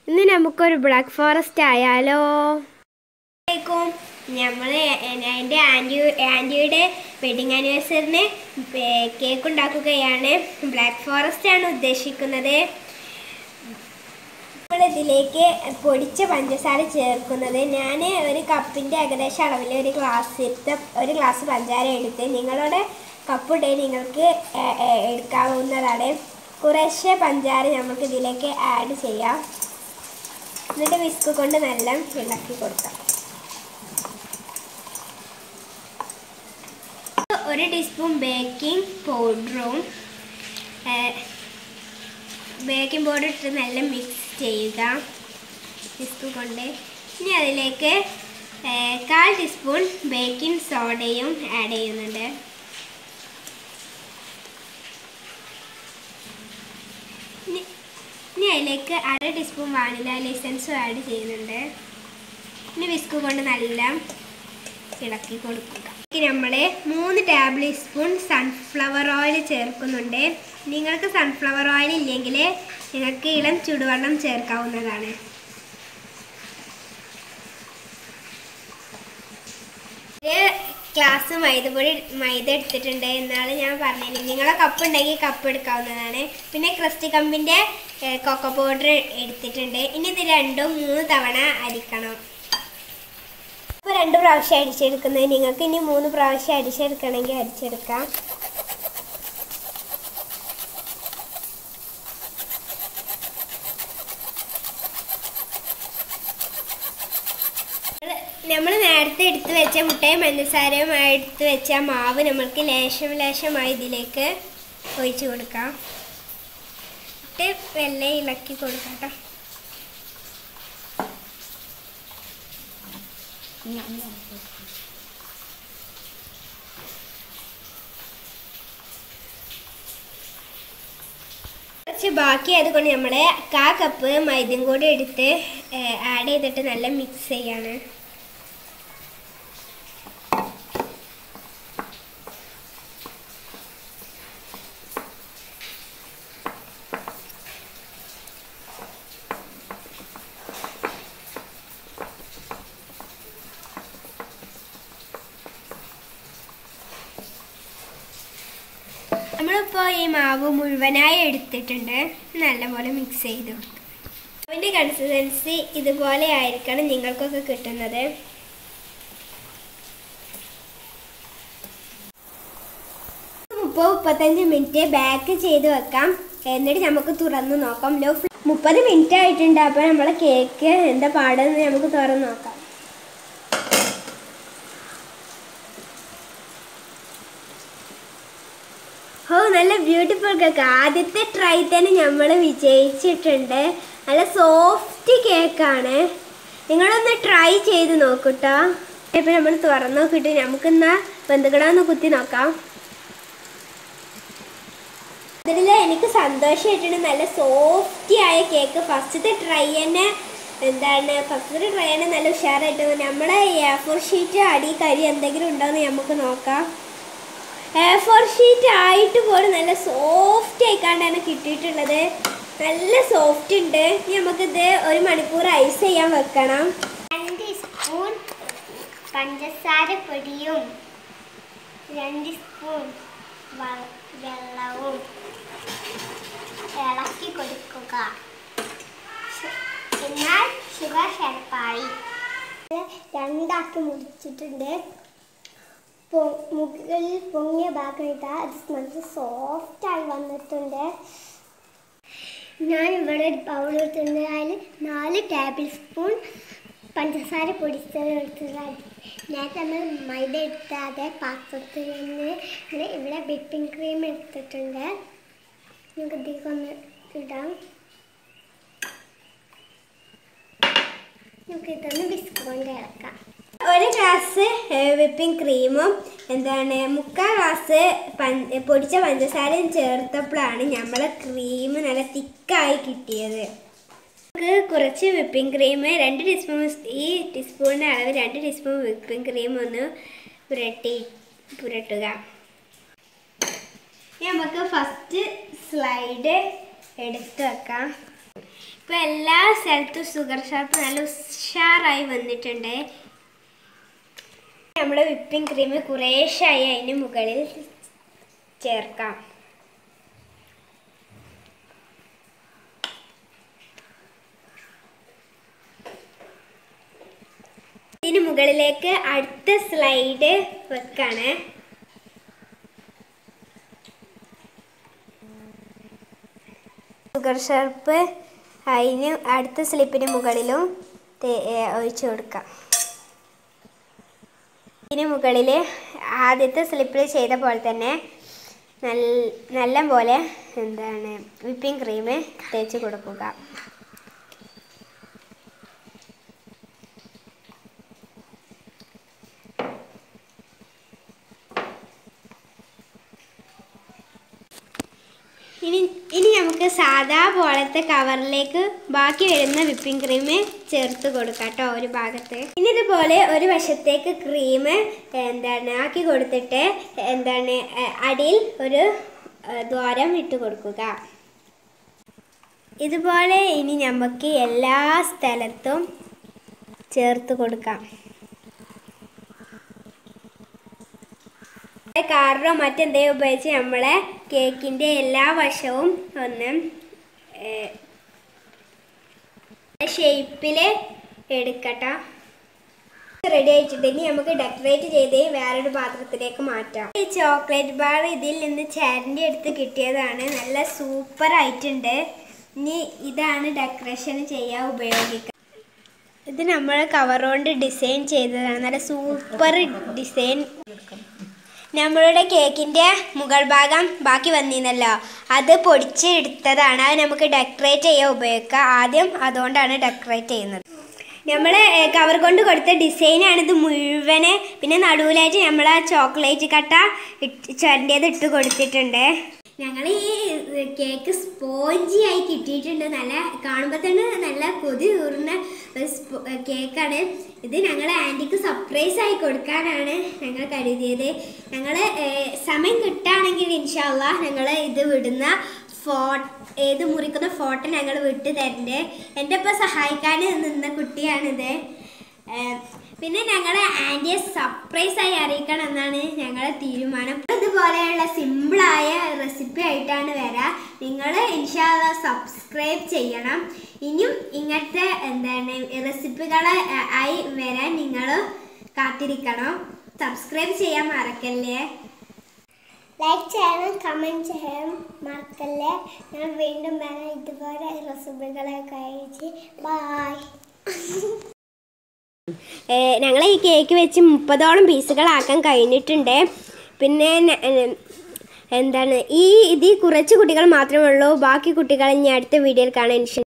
ഇന്ന് നമുക്കൊരു black forest ആയാലോ നമ്മൾ എൻ്റെ ആൻറ്റി ആൻറ്റിയുടെ വെഡിങ് ആനിവേഴ്സറിന് കേക്ക് ഉണ്ടാക്കുകയാണ് ബ്ലാക്ക് ഫോറസ്റ്റ് ആണ് ഉദ്ദേശിക്കുന്നത് നമ്മൾ ഇതിലേക്ക് പൊടിച്ച പഞ്ചസാര ചേർക്കുന്നത് ഞാൻ ഒരു കപ്പിൻ്റെ ഏകദേശം അളവിൽ ഒരു ഗ്ലാസ് എടുത്ത് ഒരു ഗ്ലാസ് പഞ്ചാര എടുത്ത് നിങ്ങളുടെ കപ്പ് ഉണ്ടെങ്കിൽ നിങ്ങൾക്ക് എ- എ- എടുക്കാവുന്നതാണ് കുറേശ്ശെ പഞ്ചാര നമുക്ക് ഇതിലേക്ക് ആഡ് ചെയ്യാം എന്നിട്ട് വിസ്ക് കൊണ്ട് നല്ല ഇളക്കി കൊടുക്കാം ഒരു ടീസ്പൂൺ ബേക്കിംഗ് പൗഡറും ബേക്കിംഗ് പൗഡർ ഇട്ട് നല്ല മിക്സ് ചെയ്യുക വിസ്ക് കൊണ്ട് ഇനി അതിലേക്ക് ഏ, കാൽ ടീസ്പൂൺ ബേക്കിംഗ് സോഡയും ആഡ് ചെയ്യുന്നുണ്ട് ഇനി ഇനി അതിലേക്ക് അര ടീസ്പൂൺ വാനില ലെസൻസും ആഡ് ചെയ്യുന്നുണ്ട് ഇനി വിസ്ക് കൊണ്ട് നല്ല ഇളക്കി കൊടുക്കുക നമ്മൾ മൂന്ന് ടേബിൾ സ്പൂൺ സൺഫ്ലവർ ഓയിൽ ചേർക്കുന്നുണ്ട് നിങ്ങൾക്ക് സൺഫ്ലവർ ഓയിൽ ഇല്ലെങ്കിൽ നിങ്ങൾക്ക് ഇളം ചുടുവെള്ളം ചേർക്കാവുന്നതാണ് ഒരു ഗ്ലാസ് മൈദപ്പൊടി മൈദ എടുത്തിട്ടുണ്ട് എന്നാണ് ഞാൻ പറഞ്ഞത് നിങ്ങളെ കപ്പ് ഉണ്ടെങ്കിൽ കപ്പ് എടുക്കാവുന്നതാണ് പിന്നെ ക്രസ്റ്റി കമ്പിൻ്റെ കൊക്കോ പൗഡർ എടുത്തിട്ടുണ്ട് ഇനി ഇത് രണ്ടും മൂന്ന് തവണ അരിക്കണം ഇപ്പോൾ രണ്ട് പ്രാവശ്യം അടിച്ചെടുക്കുന്നത് നിങ്ങൾക്ക് ഇനി മൂന്ന് പ്രാവശ്യം അടിച്ചെടുക്കണമെങ്കിൽ അടിച്ചെടുക്കാം നമ്മൾ നേരത്തെ എടുത്ത് വെച്ച മുട്ടയും പഞ്ചസാരയും എടുത്ത് വെച്ച മാവ് നമ്മൾക്ക് ലേശം ലേശമായി ഇതിലേക്ക് ഒഴിച്ചു കൊടുക്കാം എന്നിട്ട് വെള്ളം ഇളക്കി കൊടുക്കാം കേട്ടോ കുറച്ച് ബാക്കി അതുകൊണ്ട് നമ്മൾ കാ കപ്പ് മൈദയും കൂടി എടുത്ത് ആഡ് ചെയ്തിട്ട് നല്ല മിക്സ് ചെയ്യാണ് നമ്മളിപ്പോൾ ഈ മാവ് മുഴുവനായി എടുത്തിട്ടുണ്ട് നല്ലപോലെ മിക്സ് ചെയ്ത് കൊടുത്തു മാവിൻ്റെ കൺസിസ്റ്റൻസി ഇതുപോലെ ആയിരിക്കണം നിങ്ങൾക്കൊക്കെ കിട്ടുന്നത് മുപ്പത് മുപ്പത്തഞ്ച് മിനിറ്റ് ബാക്ക് ചെയ്ത് വെക്കാം എന്നിട്ട് നമുക്ക് തുറന്ന് നോക്കാം ലോ മുപ്പത് മിനിറ്റ് ആയിട്ടുണ്ട് അപ്പോൾ നമ്മളെ കേക്ക് എന്താ പാടെന്ന് നമുക്ക് തുറന്ന് നോക്കാം ഓ നല്ല ബ്യൂട്ടിഫുൾ കേക്ക് ആദ്യത്തെ ട്രൈ തന്നെ നമ്മൾ വിജയിച്ചിട്ടുണ്ട് നല്ല സോഫ്റ്റ് കേക്കാണ് നിങ്ങളൊന്ന് ട്രൈ ചെയ്ത് നോക്കൂട്ടോ ഇപ്പം നമ്മൾ തുറന്ന് നോക്കിയിട്ട് നമുക്കെന്നാ ബന്ധുക്കടാന്ന് കുത്തി നോക്കാം അതിൽ എനിക്ക് സന്തോഷമായിട്ടുണ്ട് നല്ല സോഫ്റ്റി ആയ കേക്ക് ഫസ്റ്റത്തെ ട്രൈ തന്നെ എന്താണ് ഫസ്റ്റത്തെ ട്രൈ തന്നെ നല്ല ഉഷാറായിട്ട് നമ്മളെ എ ഫോർ ഷീറ്റ് അടി കരി എന്തെങ്കിലും ഉണ്ടോ എന്ന് നമുക്ക് നോക്കാം എ ഫോർ ഷീറ്റ് ആയിട്ട് പോലും നല്ല സോഫ്റ്റ് ആയിക്കാണ്ടാണ് കിട്ടിയിട്ടുള്ളത് നല്ല സോഫ്റ്റ് ഉണ്ട് ഇനി നമുക്കിത് ഒരു മണിക്കൂർ ഐസ് ചെയ്യാൻ വെക്കണം രണ്ട് സ്പൂൺ പഞ്ചസാര പൊടിയും രണ്ട് സ്പൂൺ വ- വെള്ളവും ഇളക്കി കൊടുക്കുക ശ- എന്നാൽ ഷുഗർ ഷെർപ്പായി രണ്ടാക്കി മുറിച്ചിട്ടുണ്ട് പൊ- മുകളിൽ പൊങ്ങിയ ഭാഗം ഇതാ അത് നല്ല സോഫ്റ്റായി വന്നിട്ടുണ്ട് ഞാൻ ഇവിടെ ഒരു ബൗൾ എടുത്തിട്ടുണ്ട് അതിൽ നാല് ടേബിൾ സ്പൂൺ പഞ്ചസാര പൊടിച്ചത് എടുത്തതാണ് നേരത്തെ നമ്മൾ മൈദ എടുത്ത അതേ പാത്രത്തിൽ നിന്ന് ഇവിടെ ഇവിടെ വിപ്പിംഗ് ക്രീം എടുത്തിട്ടുണ്ട് നമുക്ക് ഇതിലേക്ക് ഒന്ന് ഇടാം നമുക്ക് ഇതൊന്ന് ബിസ്ക് കൊണ്ട് ഇളക്കാം ഒരു ഗ്ലാസ് വിപ്പിംഗ് ക്രീമും എന്താണ് മുക്കാൽ ഗ്ലാസ് പഞ്ച പൊടിച്ച പഞ്ചസാരയും ചേർത്തപ്പോഴാണ് നമ്മളെ ക്രീം നല്ല തിക്കായി കിട്ടിയത് നമുക്ക് കുറച്ച് വിപ്പിംഗ് ക്രീം രണ്ട് ടീസ്പൂൺ ഈ ടീസ്പൂണിൻ്റെ അളവ് രണ്ട് ടീസ്പൂൺ വിപ്പിംഗ് ക്രീം ഒന്ന് പുരട്ടി പുരട്ടുക ഇനി നമുക്ക് ഫസ്റ്റ് സ്ലൈഡ് എടുത്ത് വെക്കാം ഇപ്പം ഇപ്പം എല്ലാ സ്ഥലത്തും ഷുഗർ ഷാർപ്പ് നല്ല ഉഷാറായി വന്നിട്ടുണ്ട് നമ്മൾ വിപ്പിംഗ് ക്രീം കുറേശ്ശായി അതിന് മുകളിൽ ചേർക്കാം ഇതിന് മുകളിലേക്ക് അടുത്ത സ്ലൈഡ് വെക്കാണ് ഷുഗർ ഷർപ്പ് അതിന് അടുത്ത സ്ലിപ്പിന് മുകളിലും തേ- ഏ, ഒഴിച്ചു കൊടുക്കാം ഇതിന് മുകളിൽ ആദ്യത്തെ സ്ലിപ്പിൽ ചെയ്ത പോലെ തന്നെ നല്ല നല്ല പോലെ എന്താണ് വിപ്പിംഗ് ക്രീം തേച്ച് കൊടുക്കുക ഇനി ഇനി നമുക്ക് സാധാ പോലത്തെ കവറിലേക്ക് ബാക്കി വരുന്ന വിപ്പിംഗ് ക്രീം ചേർത്ത് കൊടുക്കാം കേട്ടോ ഒരു ഭാഗത്ത് ഇനി ഇതുപോലെ ഒരു വശത്തേക്ക് ക്രീം എന്താണ് ആക്കി കൊടുത്തിട്ട് എന്താണ് ഏ, അടിയിൽ ഒരു ഏ, ദ്വാരം ഇട്ട് കൊടുക്കുക ഇതുപോലെ ഇനി നമുക്ക് എല്ലാ സ്ഥലത്തും ചേർത്ത് കൊടുക്കാം കാറിലോ മറ്റെന്തെങ്കിലും ഉപയോഗിച്ച് നമ്മളെ കേക്കിൻ്റെ എല്ലാ വശവും ഒന്ന് ഷേപ്പിൽ എടുക്കട്ടോ റെഡി ആയിട്ടുണ്ട് ഇനി നമുക്ക് ഡെക്കറേറ്റ് ചെയ്ത് വേറൊരു പാത്രത്തിലേക്ക് മാറ്റാം ഈ ചോക്ലേറ്റ് ബാർ ഇതിൽ നിന്ന് ചാരിൻ്റെ അടുത്ത് കിട്ടിയതാണ് നല്ല സൂപ്പർ ആയിട്ടുണ്ട് ഇനി ഇതാണ് ഡെക്കറേഷൻ ചെയ്യാൻ ഉപയോഗിക്കുക ഇത് നമ്മൾ കവർ കൊണ്ട് ഡിസൈൻ ചെയ്തതാണ് നല്ല സൂപ്പർ ഡിസൈൻ നമ്മളുടെ കേക്കിൻ്റെ മുകൾ ഭാഗം ബാക്കി വന്നിരുന്നല്ലോ അത് പൊടിച്ചെടുത്തതാണ് അത് നമുക്ക് ഡെക്കറേറ്റ് ചെയ്യാൻ ഉപയോഗിക്കുക ആദ്യം അതുകൊണ്ടാണ് ഡെക്കറേറ്റ് ചെയ്യുന്നത് നമ്മൾ കവർ കൊണ്ട് കൊടുത്ത ഡിസൈനാണ് ഇത് മുഴുവന് പിന്നെ നടുവിലായിട്ട് നമ്മൾ ആ ചോക്ലേറ്റ് കട്ട ചരണ്ടിയത് ഇട്ട് കൊടുത്തിട്ടുണ്ട് ഞങ്ങൾ ഈ കേക്ക് സ്പോഞ്ചി ആയി കിട്ടിയിട്ടുണ്ട് നല്ല കാണുമ്പോൾ തന്നെ നല്ല കൊതി തൂറുന്ന ഒരു സ്പോ- കേക്കാണ് ഇത് ഞങ്ങൾ ആൻറ്റിക്ക് സർപ്രൈസ് ആയി കൊടുക്കാനാണ് ഞങ്ങൾ കരുതിയത് ഞങ്ങൾ സമയം കിട്ടുകയാണെങ്കിൽ ഇൻഷാല്ല ഞങ്ങൾ ഇത് വിടുന്ന ഫോ ഏത് മുറിക്കുന്ന ഫോട്ടോ ഞങ്ങൾ വിട്ട് തരണ്ട് എൻ്റെ ഒപ്പം സഹായിക്കാൻ നിന്ന കുട്ടിയാണിത് ഏഹ് പിന്നെ ഞങ്ങളെ ആൻറ്റിയെ സർപ്രൈസ് ആയി അറിയിക്കണം എന്നാണ് ഞങ്ങളെ തീരുമാനം ഇതുപോലെയുള്ള സിമ്പിളായ റെസിപ്പി ആയിട്ടാണ് വരാം നിങ്ങൾ ഇൻഷാല്ല സബ്സ്ക്രൈബ് ചെയ്യണം ഇനിയും ഇങ്ങനത്തെ എന്താണ് റെസിപ്പികൾ ആയി വരാൻ നിങ്ങൾ കാത്തിരിക്കണം സബ്സ്ക്രൈബ് ചെയ്യാൻ മറക്കല്ലേ ലൈക്ക് ചെയ്യണം കമൻറ്റ് ചെയ്യണം മറക്കല്ലേ ഞാൻ വീണ്ടും വരാം ഇതുപോലെ റെസിപ്പികളെ കഴിച്ച് ബായ് ഞങ്ങൾ ഈ കേക്ക് വെച്ച് മുപ്പതോളം പീസുകളാക്കാൻ കഴിഞ്ഞിട്ടുണ്ട് പിന്നെ ന- ഏഹ് എന്താണ് ഈ ഇതിൽ കുറച്ച് കുട്ടികൾ മാത്രമേ ഉള്ളൂ ബാക്കി കുട്ടികൾ ഇനി അടുത്ത വീഡിയോയിൽ കാണാൻ